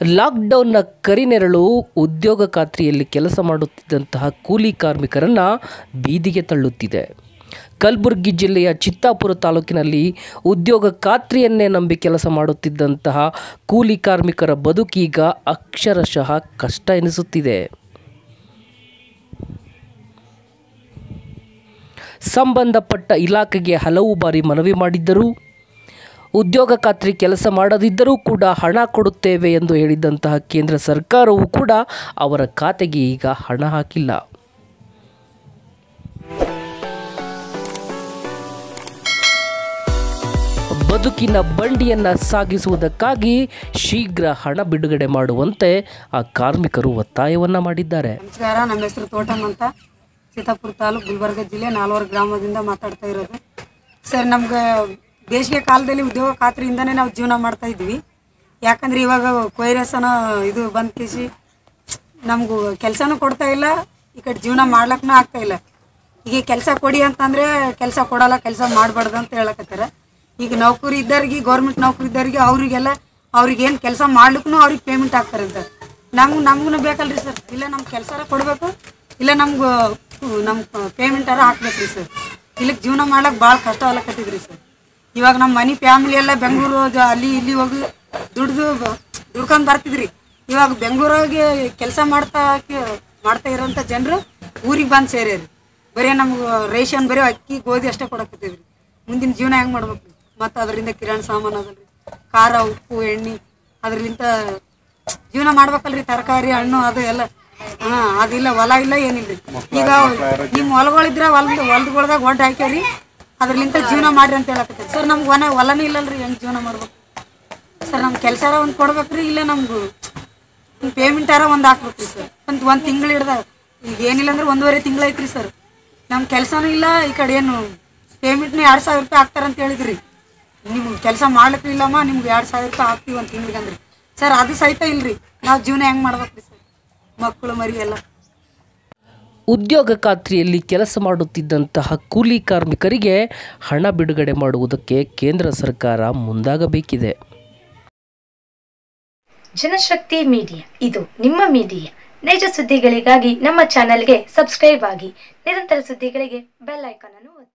ಲಾಕ್ಡೌನ್ನ ಕರಿನೆರಳು ಉದ್ಯೋಗ ಖಾತ್ರಿಯಲ್ಲಿ ಕೆಲಸ ಮಾಡುತ್ತಿದ್ದಂತಹ ಕೂಲಿ ಕಾರ್ಮಿಕರನ್ನು ಬೀದಿಗೆ ತಳ್ಳುತ್ತಿದೆ ಕಲಬುರಗಿ ಜಿಲ್ಲೆಯ ಚಿತ್ತಾಪುರ ತಾಲೂಕಿನಲ್ಲಿ ಉದ್ಯೋಗ ಖಾತ್ರಿಯನ್ನೇ ನಂಬಿ ಕೆಲಸ ಮಾಡುತ್ತಿದ್ದಂತಹ ಕೂಲಿ ಕಾರ್ಮಿಕರ ಬದುಕೀಗ ಅಕ್ಷರಶಃ ಕಷ್ಟ ಎನಿಸುತ್ತಿದೆ ಸಂಬಂಧಪಟ್ಟ ಇಲಾಖೆಗೆ ಹಲವು ಬಾರಿ ಮನವಿ ಮಾಡಿದ್ದರೂ ಉದ್ಯೋಗ ಖಾತ್ರಿ ಕೆಲಸ ಮಾಡದಿದ್ದರೂ ಕೂಡ ಹಣ ಕೊಡುತ್ತೇವೆ ಎಂದು ಹೇಳಿದ್ದಂತಹ ಕೇಂದ್ರ ಸರ್ಕಾರವು ಕೂಡ ಅವರ ಖಾತೆಗೆ ಈಗ ಹಣ ಹಾಕಿಲ್ಲ ಬದುಕಿನ ಬಂಡಿಯನ್ನ ಸಾಗಿಸುವುದಕ್ಕಾಗಿ ಶೀಘ್ರ ಹಣ ಬಿಡುಗಡೆ ಮಾಡುವಂತೆ ಆ ಕಾರ್ಮಿಕರು ಒತ್ತಾಯವನ್ನ ಮಾಡಿದ್ದಾರೆ ನಮಸ್ಕಾರ ನಮ್ಮ ಹೆಸರು ತೋಟಮ್ ಅಂತ ಸೀತಾಪುರ ತಾಲೂಕು ಗುಲ್ಬರ್ಗ ಜಿಲ್ಲೆ ನಾಲ್ವರು ಗ್ರಾಮದಿಂದ ಮಾತಾಡ್ತಾ ಇರೋದು ಸರ್ ನಮ್ಗೆ ಬೇಸಿಗೆ ಕಾಲದಲ್ಲಿ ಉದ್ಯೋಗ ಖಾತ್ರಿಯಿಂದನೇ ನಾವು ಜೀವನ ಮಾಡ್ತಾ ಇದ್ವಿ ಯಾಕಂದ್ರೆ ಇವಾಗ ಕೊಯ್ರಸನ ಇದು ಬಂದ್ ಕಿಸಿ ನಮಗೂ ಕೆಲಸನೂ ಕೊಡ್ತಾ ಇಲ್ಲ ಈ ಕಡೆ ಜೀವನ ಮಾಡ್ಲಕ್ಕೂ ಆಗ್ತಾ ಇಲ್ಲ ಈಗ ಕೆಲಸ ಕೊಡಿ ಅಂತಂದ್ರೆ ಕೆಲಸ ಕೊಡಲ್ಲ ಕೆಲಸ ಮಾಡಬಾರ್ದು ಅಂತ ಹೇಳಕತ್ತಾರ ಈಗ ನೌಕರಿ ಇದ್ದವ್ರಿಗೆ ಗೌರ್ಮೆಂಟ್ ನೌಕರಿ ಇದ್ದವ್ರಿಗೆ ಅವರಿಗೆಲ್ಲ ಅವ್ರಿಗೆ ಏನು ಕೆಲಸ ಮಾಡ್ಲಿಕ್ಕೂ ಅವ್ರಿಗೆ ಪೇಮೆಂಟ್ ಹಾಕ್ತಾರಂತ ನಮ್ಗೆ ನಮ್ಗೂ ಬೇಕಲ್ರಿ ಸರ್ ಇಲ್ಲ ನಮ್ಗೆ ಕೆಲಸ ಕೊಡಬೇಕು ಇಲ್ಲ ನಮ್ಗೆ ನಮ್ಮ ಪೇಮೆಂಟಾರ ಹಾಕ್ಬೇಕ್ರಿ ಸರ್ ಇಲ್ಲಿಗೆ ಜೀವನ ಮಾಡ್ಲಿಕ್ಕೆ ಭಾಳ ಕಷ್ಟ ಆಗ್ಲಕತ್ತಿದ್ರಿ ಸರ್ ಇವಾಗ ನಮ್ಮ ಮನೆ ಫ್ಯಾಮಿಲಿ ಎಲ್ಲ ಬೆಂಗಳೂರು ಜ- ಅಲ್ಲಿ ಇಲ್ಲಿ ಹೋಗಿ ದುಡ್ದು ದುಡ್ಕೊಂಡು ಬರ್ತಿದ್ರಿ ಇವಾಗ ಬೆಂಗಳೂರಾಗೆ ಕೆಲಸ ಮಾಡ್ತಾ ಮಾಡ್ತಾ ಇರೋಂಥ ಜನರು ಊರಿಗೆ ಬಂದು ಸೇರ್ಯಾರಿ ಬರೀ ನಮ್ಗೆ ರೇಷನ್ ಬರೀ ಅಕ್ಕಿ ಗೋಧಿ ಅಷ್ಟೇ ಕೊಡಕತ್ತಿದ್ರಿ ಮುಂದಿನ ಜೀವನ ಹೆಂಗೆ ಮಾಡ್ಬೇಕು ಮತ್ತು ಅದರಿಂದ ಕಿರಾಣ ಸಾಮಾನು ಅದಲ್ರಿ ಖಾರ ಉಪ್ಪು ಎಣ್ಣೆ ಅದರಿಂದ ಜೀವನ ಮಾಡ್ಬೇಕಲ್ರಿ ತರಕಾರಿ ಹಣ್ಣು ಅದು ಎಲ್ಲ ಹಾ ಅದಿಲ್ಲ ಹೊಲ ಇಲ್ಲ ಏನಿಲ್ಲ ಈಗ ನಿಮ್ಮ ಹೊಲಗಳಿದ್ರೆ ಹೊಲದ ಹೊಲದಗೊಳದಾಗ ಒಡ್ಡು ಹಾಕ್ಯಾರಿ ಅದ್ರಲಿಂತ ಜೀವನ ಮಾಡ್ರಿ ಅಂತ ಹೇಳಕತ್ತೀರಿ ಸರ್ ನಮ್ಗೆ ಹೊಲ ಹೊಲನೇ ಇಲ್ಲಲ್ರಿ ಹೆಂಗೆ ಜೀವನ ಮಾಡ್ಬೇಕು ಸರ್ ನಮ್ಗೆ ಕೆಲಸ ಒಂದು ಕೊಡ್ಬೇಕ್ರಿ ಇಲ್ಲ ನಮ್ಗೆ ಪೇಮೆಂಟಾರ ಒಂದು ಹಾಕ್ಬೇಕ್ರಿ ಸರ್ ಒಂದು ಒಂದು ತಿಂಗಳು ಹಿಡ್ದ ಈಗ ಏನಿಲ್ಲ ಅಂದ್ರೆ ಒಂದೂವರೆ ತಿಂಗಳು ಐತ್ರಿ ಸರ್ ನಮ್ಮ ಕೆಲಸನೂ ಇಲ್ಲ ಈ ಕಡೆ ಏನು ಪೇಮೆಂಟ್ನು ಎರಡು ಸಾವಿರ ರೂಪಾಯಿ ಹಾಕ್ತಾರಂತ ಹೇಳಿದ್ರಿ ನಿಮ್ಗೆ ಕೆಲಸ ಮಾಡ್ಲಿಕ್ಕೂ ಇಲ್ಲಮ್ಮ ನಿಮ್ಗೆ ಎರಡು ಸಾವಿರ ರೂಪಾಯಿ ಹಾಕ್ತೀವಿ ಒಂದು ತಿಂಗಳಿಗೆ ಅಂದ್ರಿ ಸರ್ ಅದು ಸಹಿತ ಇಲ್ರಿ ನಾವು ಜೀವನ ಹೆಂಗೆ ಮಾಡ್ಬೇಕ್ರಿ ಸರ್ ಮಕ್ಕಳು ಮರಿ ಎಲ್ಲ ಉದ್ಯೋಗ ಖಾತ್ರಿಯಲ್ಲಿ ಕೆಲಸ ಮಾಡುತ್ತಿದ್ದಂತಹ ಕೂಲಿ ಕಾರ್ಮಿಕರಿಗೆ ಹಣ ಬಿಡುಗಡೆ ಮಾಡುವುದಕ್ಕೆ ಕೇಂದ್ರ ಸರ್ಕಾರ ಮುಂದಾಗಬೇಕಿದೆ ಜನಶಕ್ತಿ ಮೀಡಿಯಾ ಇದು ನಿಮ್ಮ ಮೀಡಿಯಾ ನೈಜ ಸುದ್ದಿಗಳಿಗಾಗಿ ನಮ್ಮ ಚಾನೆಲ್ಗೆ ಸಬ್ಸ್ಕ್ರೈಬ್ ಆಗಿ ನಿರಂತರ ಸುದ್ದಿಗಳಿಗೆ ಬೆಲ್ ಐಕಾನ್ ಅನ್ನು ಒತ್ತಿ